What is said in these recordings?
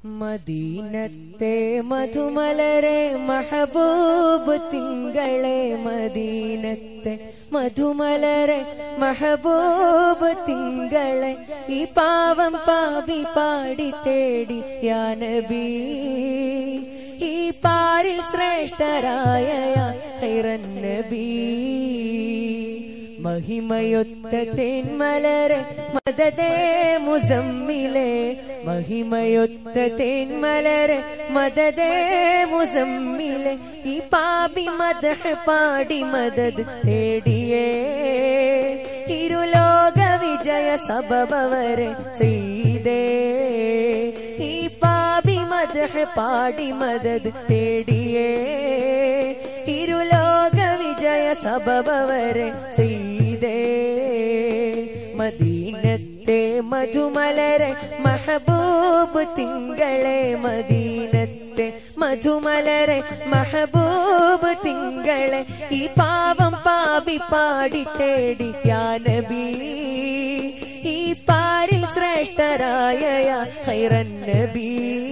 മദീനത്തെ മധുമലരെ മഹബൂബ് തിങ്കളെ മദീനത്തെ മധുമലരെ മഹബൂബ് തിങ്കളെ ഈ പാവം പാവി പാടി തേടി യാനബി ഈ പാരിൽ ശ്രേഷ്ഠരായ യാ ഖൈറൻ നബി മഹിമയൊത്ത തേന്മലരെ മദതേ മുസമ്മിലെ മഹിമയൊത്ത തേന്മലരെ മദതേ മുസമ്മിലെ ഈ പാപി മദഹ് പാടി മദത് തേടിയേ ഇരുലോക വിജയ സബബവരെ ചെയ്തേ ഈ പാപി മദഹ് പാടി മദത് തേടിയേ ഇരുലോക വിജയ സബബവരെ ചെയ്തേ മദീനത്തെ മധുമലരെ മഹബൂബ് തിങ്കളെ മദീനത്തെ മധുമലരെ മഹബൂബ് തിങ്കളെ ഈ പാവം പാവി പാടി തേടി യാനബി ഈ പാരിൽ ശ്രേഷ്ഠരായ യാ ഖൈറൻ നബി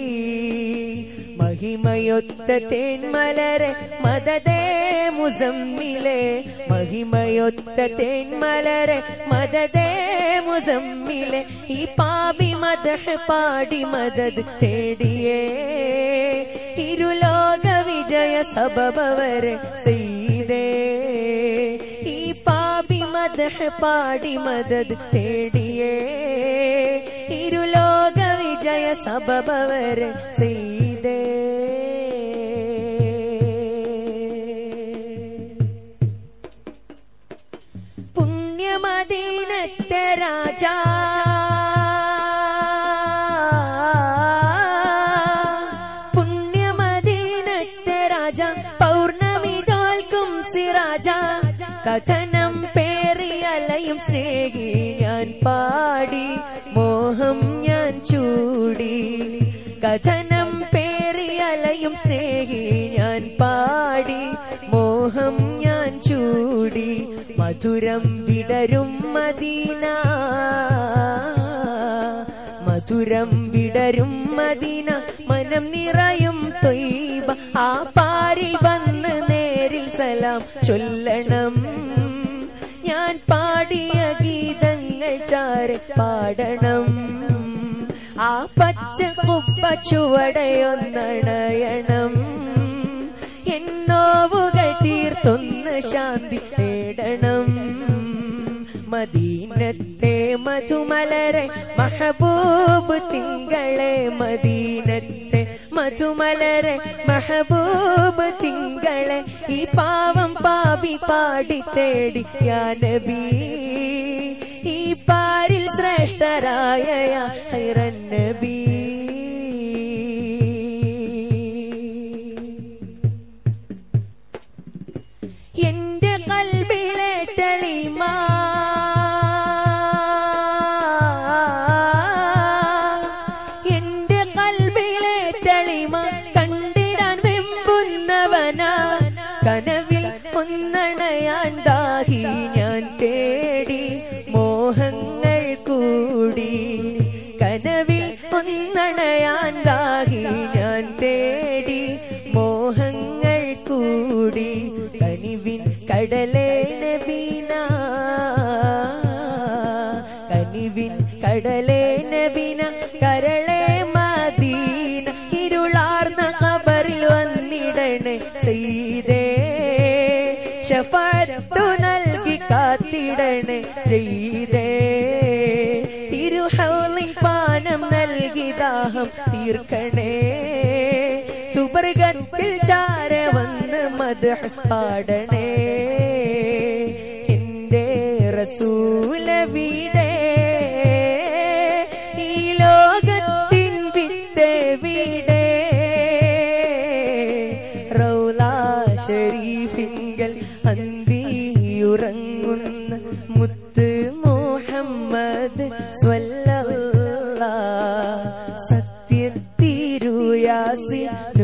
മഹിമയൊത്ത തേന്മലരെ മദതേ മുസമ്മിലെ മഹിമയൊത്ത തേന്മലരെ മദതേ മുസമ്മിലെ ഈ പാപി മദഹ് പാടി മദത് തേടിയേ ഇരുലോക വിജയ സബബവരെ ചെയ്തേ ഈ പാപി മദഹ് പാടി മദത് തേടിയേ ഇരുലോക വിജയ സബബവരെ ചെയ്തേ പുണ്യമദീനത്തെ രാജ പുണ്യമദീനത്തെ രാജ പൗർണമി തോൽക്കും സിറാജ കഥനം പേറിയലയും സ്നേഹി ഞാൻ പാടി മോഹം ഞാൻ ചൂടി കഥനം പേറിയലയും സ്നേഹി ഞാൻ പാടി മോഹം ഞാൻ ചൂടി മധുരം വിടരും മദീന മധുരം വിടരും മദീന മനം നിറയും തൊയ്ബ ആ പാരിൽ വന്ന് നേരിൽ സലാം ചൊല്ലണം ഞാൻ പാടിയ ഗീതങ്ങൾ ചാരെ പാടണം ആ പച്ച കുപ്പ ചുവടയൊന്നണയണം എന്നോവുകൾ തീർത്തൊന്ന് ശാന്തി തേടണം മദീനത്തെ മധുമലരെ മഹബൂബ് തിങ്കളെ മദീനത്തെ മധുമലരെ മഹബൂബ് തിങ്കളെ ഈ പാവം പാപി പാടി തേടി യാനബി ഈ പാരിൽ ശ്രേഷ്ഠരായ യാ ഖൈറൻ നബി എന്റെ കൽബിലെ തെളിമാ എന്റെ കൽബിലെ തെളിമ കണ്ടിടാൻ വെമ്പുന്നവനാ കനവിൽ ഒന്നണയാൻ ദാഹി ഞാൻ തേടി മോഹങ്ങൾ കൂടി കനവിൽ ഒന്നണയാൻ ദാഹി ഞാൻ തേടി മോഹങ്ങൾ കൂടി കനിവിൻ കടലേ നബീന കനിവിൻ കടലേ നബീന കരളെ മദീന ഇരുളാർന്ന ഖബറിൽ വന്നിടണേ ചെയ്തേ ഷഫാത്തു നൽകി കാത്തിടണേ ചെയ്തേ തിരുഹൗലി പാനം നൽകി ദാഹം തീർക്കണേ സുബർഗത്തിൽ ചാര വന്ന് മധു പാടണേ എന്റെ റസൂല വീടേ ഈ ലോകത്തിൻ വിത്തെ വീടേ റൗല ഷരീഫിങ്കൽ അന്തിയുറങ്ങുന്ന മുത്ത് മുഹമ്മദ് സ്വല്ലല്ലാ സത്യത്തിരുയാസി